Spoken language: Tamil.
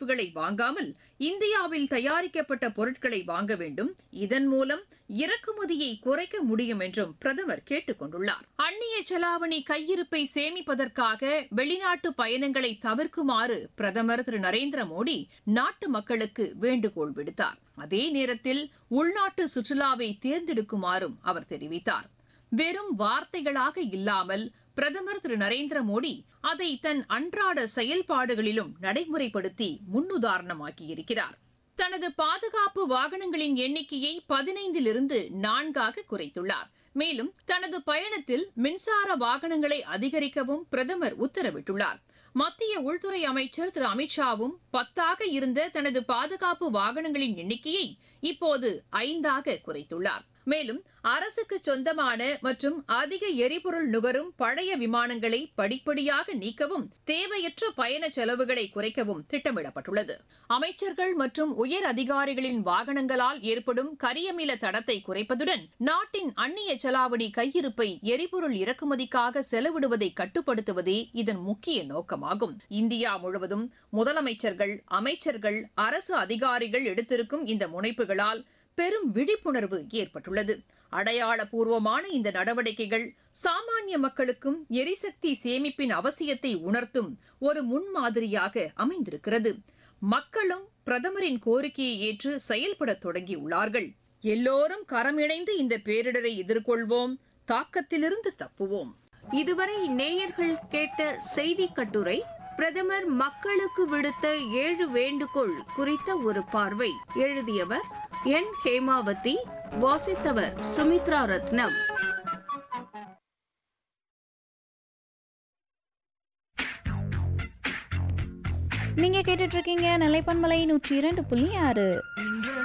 தயாரிப்புகளை வாங்காமல் இந்தியாவில் தயாரிக்கப்பட்ட பொருட்களை வாங்க வேண்டும் இதன் மூலம் இறக்குமதியை குறைக்க முடியும் என்றும் பிரதமர் கேட்டுக் கொண்டுள்ளார் அந்நிய செலாவணி கையிருப்பை சேமிப்பதற்காக வெளிநாட்டு பயணங்களை தவிர்க்குமாறு பிரதமர் திரு நரேந்திர மோடி நாட்டு மக்களுக்கு வேண்டுகோள் விடுத்தார் அதே நேரத்தில் உள்நாட்டு சுற்றுலாவை தேர்ந்தெடுக்குமாறும் அவர் தெரிவித்தார் வெறும் வார்த்தைகளாக இல்லாமல் பிரதமர் திரு நரேந்திர மோடி அதை தன் அன்றாட செயல்பாடுகளிலும் நடைமுறைப்படுத்தி முன்னுதாரணமாக்கியிருக்கிறார் தனது பாதுகாப்பு வாகனங்களின் எண்ணிக்கையை பதினைந்திலிருந்து நான்காக குறைத்துள்ளார் மேலும் தனது பயணத்தில் மின்சார வாகனங்களை அதிகரிக்கவும் பிரதமர் உத்தரவிட்டுள்ளார் மத்திய உள்துறை அமைச்சர் திரு அமித்ஷாவும் பத்தாக இருந்த தனது பாதுகாப்பு வாகனங்களின் எண்ணிக்கையை இப்போது ஐந்தாக குறைத்துள்ளார் மேலும் அரசுக்கு சொந்தமான மற்றும் அதிக எரிபொருள் நுகரும் பழைய விமானங்களை படிப்படியாக நீக்கவும் தேவையற்ற பயண செலவுகளை குறைக்கவும் திட்டமிடப்பட்டுள்ளது அமைச்சர்கள் மற்றும் உயர் அதிகாரிகளின் வாகனங்களால் ஏற்படும் கரியமில தடத்தை குறைப்பதுடன் நாட்டின் அந்நிய செலாவணி கையிருப்பை எரிபொருள் இறக்குமதிக்காக செலவிடுவதை கட்டுப்படுத்துவதே இதன் முக்கிய நோக்கமாகும் இந்தியா முழுவதும் முதலமைச்சர்கள் அமைச்சர்கள் அரசு அதிகாரிகள் எடுத்திருக்கும் இந்த முனைப்புகளால் பெரும் விழிப்புணர்வு ஏற்பட்டுள்ளது அடையாளபூர்வமான இந்த நடவடிக்கைகள் சாமானிய மக்களுக்கும் எரிசக்தி சேமிப்பின் அவசியத்தை உணர்த்தும் ஒரு முன்மாதிரியாக அமைந்திருக்கிறது மக்களும் பிரதமரின் கோரிக்கையை ஏற்று செயல்பட தொடங்கியுள்ளார்கள் எல்லோரும் கரமிணைந்து இந்த பேரிடரை எதிர்கொள்வோம் தாக்கத்திலிருந்து தப்புவோம் இதுவரை நேயர்கள் கேட்ட செய்தி கட்டுரை பிரதமர் மக்களுக்கு விடுத்த ஏழு வேண்டுகோள் குறித்த ஒரு பார்வை எழுதியவர் என் ஹேமாவதி வாசித்தவர் சுமித்ரா ரத்னம் நீங்க கேட்டுட்டு இருக்கீங்க நிலைப்பன்மலை நூற்றி இரண்டு புள்ளி ஆறு